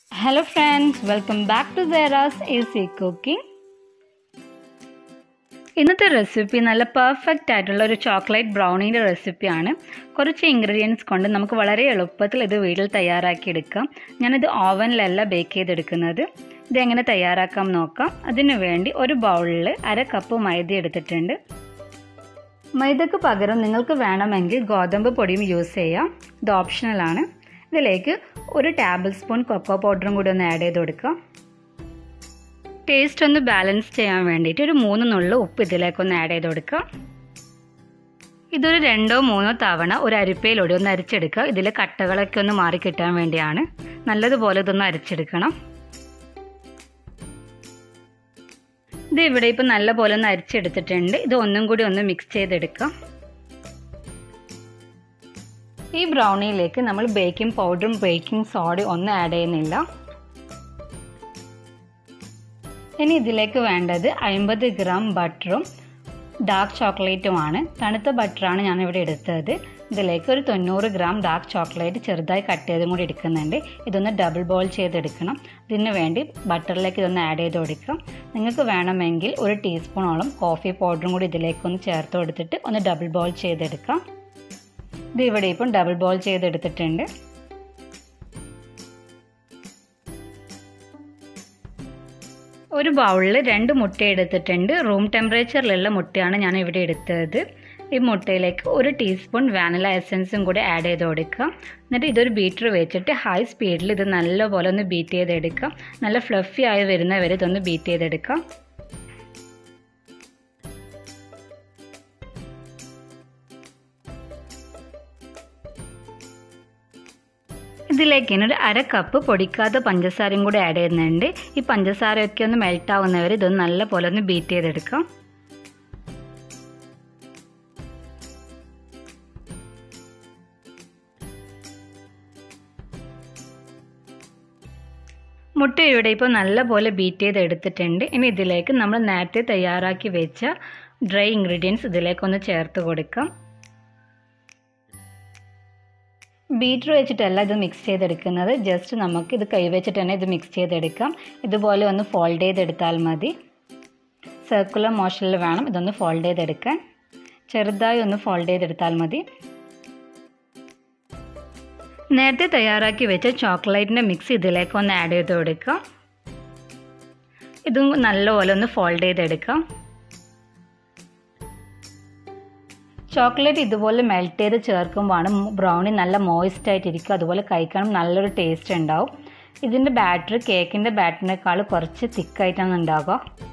hello friends welcome back to Sera's easy cooking ഇന്നത്തെ recipe നല്ല perfect ആയിട്ടുള്ള ഒരു ചോക്ലേറ്റ് ബ്രൗണീൻ്റെ റെസിപ്പിയാണ് കുറച്ച് ഇൻഗ്രീഡിയൻസ് കൊണ്ട് നമുക്ക് വളരെ എളുപ്പത്തിൽ ഇത് വീട്ടിൽ തയ്യാറാക്കിയെടുക്കാം ഞാനിത് ഓവനിലല്ല ബേക്ക് ചെയ്തെടുക്കുന്നത് ഇതെങ്ങനെ തയ്യാറാക്കാം നോക്കാം അതിനു വേണ്ടി ഒരു ബൗളിൽ അര കപ്പ് മൈദ എടുത്തിട്ടുണ്ട് മൈദക്ക് പകരം നിങ്ങൾക്ക് വേണമെങ്കിൽ ഗോതമ്പ് പൊടിയും യൂസ് ചെയ്യാം ഇത് ഓപ്ഷണലാണ് ഇതിലേക്ക് ഒരു ടേബിൾ സ്പൂൺ കൊക്കോ പൗഡറും കൂടി ഒന്ന് ആഡ് ചെയ്ത് കൊടുക്കാം ടേസ്റ്റ് ഒന്ന് ബാലൻസ് ചെയ്യാൻ വേണ്ടിയിട്ട് ഒരു മൂന്ന് നുള്ളു ഉപ്പ് ഇതിലേക്കൊന്ന് ആഡ് ചെയ്ത് കൊടുക്കാം ഇതൊരു രണ്ടോ മൂന്നോ തവണ ഒരു അരിപ്പയിലൂടെ ഒന്ന് അരിച്ചെടുക്കുക ഇതിൽ കട്ടകളൊക്കെ ഒന്ന് മാറി കിട്ടാൻ വേണ്ടിയാണ് നല്ലതുപോലെ ഇതൊന്ന് അരിച്ചെടുക്കണം ഇത് ഇവിടെ ഇപ്പം നല്ല പോലെ ഒന്ന് അരിച്ചെടുത്തിട്ടുണ്ട് ഇത് ഒന്നും കൂടി ഒന്ന് മിക്സ് ചെയ്തെടുക്കാം ഈ ബ്രൗണിയിലേക്ക് നമ്മൾ ബേക്കിംഗ് പൗഡറും ബേക്കിംഗ് സോഡയും ഒന്നും ആഡ് ചെയ്യുന്നില്ല ഇനി ഇതിലേക്ക് വേണ്ടത് അമ്പത് ഗ്രാം ബട്ടറും ഡാർക്ക് ചോക്ലേറ്റുമാണ് തണുത്ത ബട്ടറാണ് ഞാൻ ഇവിടെ എടുത്തത് ഇതിലേക്ക് ഒരു തൊണ്ണൂറ് ഗ്രാം ഡാർക്ക് ചോക്ലേറ്റ് ചെറുതായി കട്ട് ചെയ്തും കൂടി എടുക്കുന്നുണ്ട് ഇതൊന്ന് ഡബിൾ ബോൾ ചെയ്തെടുക്കണം ഇതിന് വേണ്ടി ബട്ടറിലേക്ക് ഇതൊന്ന് ആഡ് ചെയ്ത് കൊടുക്കാം നിങ്ങൾക്ക് വേണമെങ്കിൽ ഒരു ടീസ്പൂണോളം കോഫി പൗഡറും കൂടി ഇതിലേക്കൊന്ന് ചേർത്ത് കൊടുത്തിട്ട് ഒന്ന് ഡബിൾ ബോൾ ചെയ്തെടുക്കാം ഇത് ഇവിടെ ഇപ്പം ഡബിൾ ബോൾ ചെയ്തെടുത്തിട്ടുണ്ട് ഒരു ബൗളിൽ രണ്ട് മുട്ട എടുത്തിട്ടുണ്ട് റൂം ടെമ്പറേച്ചറിലുള്ള മുട്ടയാണ് ഞാൻ ഇവിടെ എടുത്തത് ഈ മുട്ടയിലേക്ക് ഒരു ടീസ്പൂൺ വാനില എസൻസും കൂടി ആഡ് ചെയ്ത് കൊടുക്കുക എന്നിട്ട് ഇതൊരു ബീറ്റർ വെച്ചിട്ട് ഹൈ സ്പീഡിൽ ഇത് നല്ലപോലെ ഒന്ന് ബീറ്റ് ചെയ്തെടുക്കാം നല്ല ഫ്ലഫി ആയി വരുന്നവരെ ഇതൊന്ന് ബീറ്റ് ചെയ്തെടുക്കാം ഇതിലേക്ക് ഒരു അര കപ്പ് പൊടിക്കാത്ത പഞ്ചസാരയും കൂടി ആഡ് ചെയ്യുന്നുണ്ട് ഈ പഞ്ചസാരയൊക്കെ ഒന്ന് മെൽറ്റ് ആവുന്നവരെ ഇതൊന്ന് നല്ല പോലെ ഒന്ന് ബീറ്റ് ചെയ്തെടുക്കാം മുട്ട ഇവിടെ ഇപ്പോൾ നല്ല പോലെ ബീറ്റ് ചെയ്ത് എടുത്തിട്ടുണ്ട് ഇനി ഇതിലേക്ക് നമ്മൾ നേരത്തെ തയ്യാറാക്കി വെച്ച ഡ്രൈ ഇൻഗ്രീഡിയൻസ് ഇതിലേക്കൊന്ന് ചേർത്ത് കൊടുക്കാം ബീറ്റർ വെച്ചിട്ടല്ല ഇത് മിക്സ് ചെയ്തെടുക്കുന്നത് ജസ്റ്റ് നമുക്ക് ഇത് കൈവച്ചിട്ട് തന്നെ ഇത് മിക്സ് ചെയ്തെടുക്കാം ഇതുപോലെ ഒന്ന് ഫോൾഡ് ചെയ്തെടുത്താൽ മതി സർക്കുലർ മോഷനിൽ വേണം ഇതൊന്ന് ഫോൾഡ് ചെയ്തെടുക്കാൻ ചെറുതായി ഒന്ന് ഫോൾഡ് ചെയ്തെടുത്താൽ മതി നേരത്തെ തയ്യാറാക്കി വെച്ച ചോക്ലേറ്റിൻ്റെ മിക്സ് ഇതിലേക്ക് ഒന്ന് ആഡ് ചെയ്ത് കൊടുക്കാം ഇതും നല്ലപോലെ ഒന്ന് ഫോൾഡ് ചെയ്തെടുക്കാം ചോക്ലേറ്റ് ഇതുപോലെ മെൽറ്റ് ചെയ്ത് ചേർക്കുമ്പോഴാണ് ബ്രൗണി നല്ല മോയിസ്റ്റ് ആയിട്ടിരിക്കും അതുപോലെ കഴിക്കാനും നല്ലൊരു ടേസ്റ്റ് ഉണ്ടാവും ഇതിൻ്റെ ബാറ്റർ കേക്കിൻ്റെ ബാറ്ററിനേക്കാൾ കുറച്ച് തിക്കായിട്ടാണ് ഉണ്ടാവുക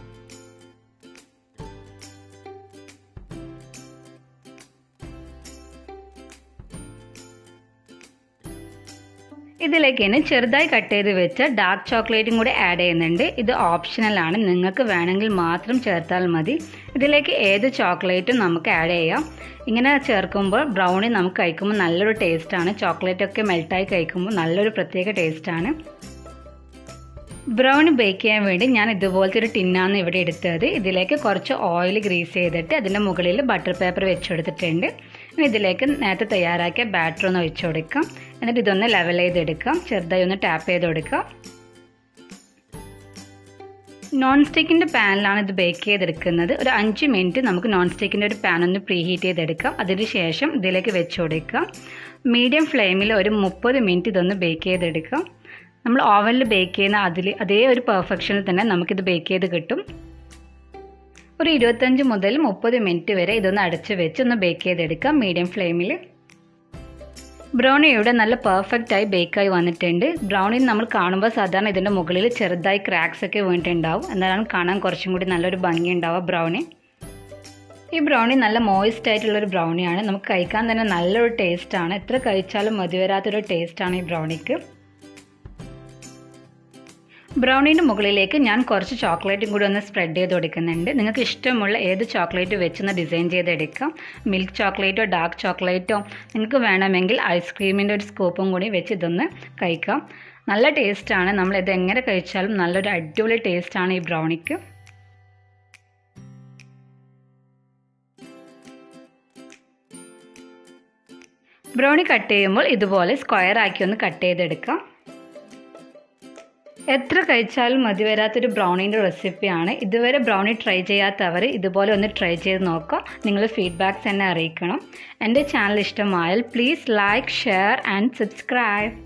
ഇതിലേക്ക് ഇനി ചെറുതായി കട്ട് ചെയ്ത് വെച്ച ഡാർക്ക് ചോക്ലേറ്റും കൂടി ആഡ് ചെയ്യുന്നുണ്ട് ഇത് ഓപ്ഷണലാണ് നിങ്ങൾക്ക് വേണമെങ്കിൽ മാത്രം ചേർത്താൽ മതി ഇതിലേക്ക് ഏത് ചോക്ലേറ്റും നമുക്ക് ആഡ് ചെയ്യാം ഇങ്ങനെ ചേർക്കുമ്പോൾ ബ്രൗണി നമുക്ക് കഴിക്കുമ്പോൾ നല്ലൊരു ടേസ്റ്റാണ് ചോക്ലേറ്റൊക്കെ മെൽട്ടായി കഴിക്കുമ്പോൾ നല്ലൊരു പ്രത്യേക ടേസ്റ്റാണ് ബ്രൗണി ബേക്ക് ചെയ്യാൻ വേണ്ടി ഞാൻ ഇതുപോലത്തെ ഒരു ടിന്നാണ് ഇവിടെ എടുത്തത് ഇതിലേക്ക് കുറച്ച് ഓയിൽ ഗ്രീസ് ചെയ്തിട്ട് അതിൻ്റെ മുകളിൽ ബട്ടർ പേപ്പർ വെച്ചെടുത്തിട്ടുണ്ട് ഇനി ഇതിലേക്ക് നേരത്തെ തയ്യാറാക്കിയ ബാറ്റർ ഒന്ന് ഒഴിച്ചു കൊടുക്കാം എന്നിട്ട് ഇതൊന്ന് ലെവൽ ചെയ്തെടുക്കാം ചെറുതായി ഒന്ന് ടാപ്പ് ചെയ്ത് കൊടുക്കാം നോൺ സ്റ്റിക്കിൻ്റെ പാനിലാണ് ഇത് ബേക്ക് ചെയ്തെടുക്കുന്നത് ഒരു അഞ്ച് മിനിറ്റ് നമുക്ക് നോൺ സ്റ്റിക്കിൻ്റെ ഒരു പാൻ ഒന്ന് പ്രീ ഹീറ്റ് ചെയ്തെടുക്കാം അതിന് ശേഷം ഇതിലേക്ക് വെച്ച് കൊടുക്കാം മീഡിയം ഫ്ലെയിമിൽ ഒരു മുപ്പത് മിനിറ്റ് ഇതൊന്ന് ബേക്ക് ചെയ്തെടുക്കാം നമ്മൾ ഓവനിൽ ബേക്ക് ചെയ്യുന്ന അതിൽ അതേ ഒരു പെർഫെക്ഷനിൽ തന്നെ നമുക്കിത് ബേക്ക് ചെയ്ത് കിട്ടും ഒരു ഇരുപത്തഞ്ച് മുതൽ മുപ്പത് മിനിറ്റ് വരെ ഇതൊന്ന് അടച്ച് വെച്ച് ഒന്ന് ബേക്ക് ചെയ്തെടുക്കാം മീഡിയം ഫ്ലെയിമിൽ ബ്രൗണി ഇവിടെ നല്ല പെർഫെക്റ്റ് ആയി ബേക്കായി വന്നിട്ടുണ്ട് ബ്രൗണി നമ്മൾ കാണുമ്പോൾ സാധാരണ ഇതിൻ്റെ മുകളിൽ ചെറുതായി ക്രാക്സ് ഒക്കെ വീണിട്ടുണ്ടാവും എന്നാലാണ് കാണാൻ കുറച്ചും കൂടി നല്ലൊരു ഭംഗി ഉണ്ടാവുക ബ്രൗണി ഈ ബ്രൗണി നല്ല മോയിസ്റ്റ് ആയിട്ടുള്ളൊരു ബ്രൗണിയാണ് നമുക്ക് കഴിക്കാൻ തന്നെ നല്ലൊരു ടേസ്റ്റാണ് എത്ര കഴിച്ചാലും മതി വരാത്തൊരു ടേസ്റ്റാണ് ഈ ബ്രൗണിക്ക് ബ്രൗണിൻ്റെ മുകളിലേക്ക് ഞാൻ കുറച്ച് ചോക്ലേറ്റും കൂടി ഒന്ന് സ്പ്രെഡ് ചെയ്ത് കൊടുക്കുന്നുണ്ട് നിങ്ങൾക്ക് ഇഷ്ടമുള്ള ഏത് ചോക്ലേറ്റ് വെച്ചൊന്ന് ഡിസൈൻ ചെയ്തെടുക്കാം മിൽക്ക് ചോക്ലേറ്റോ ഡാർക്ക് ചോക്ലേറ്റോ നിങ്ങൾക്ക് വേണമെങ്കിൽ ഐസ്ക്രീമിൻ്റെ ഒരു സ്കൂപ്പും കൂടി വെച്ച് ഇതൊന്ന് കഴിക്കാം നല്ല ടേസ്റ്റാണ് നമ്മൾ ഇത് എങ്ങനെ കഴിച്ചാലും നല്ലൊരു അടിപൊളി ടേസ്റ്റാണ് ഈ ബ്രൗണിക്ക് ബ്രൗണി കട്ട് ചെയ്യുമ്പോൾ ഇതുപോലെ സ്ക്വയർ ആക്കി ഒന്ന് കട്ട് ചെയ്തെടുക്കാം എത്ര കഴിച്ചാലും മതി വരാത്തൊരു ബ്രൗണീൻ്റെ റെസിപ്പിയാണ് ഇതുവരെ ബ്രൗണി ട്രൈ ചെയ്യാത്തവർ ഇതുപോലെ ഒന്ന് ട്രൈ ചെയ്ത് നോക്കാം നിങ്ങൾ ഫീഡ്ബാക്ക്സ് എന്നെ അറിയിക്കണം എൻ്റെ ചാനൽ ഇഷ്ടമായാൽ please like share and subscribe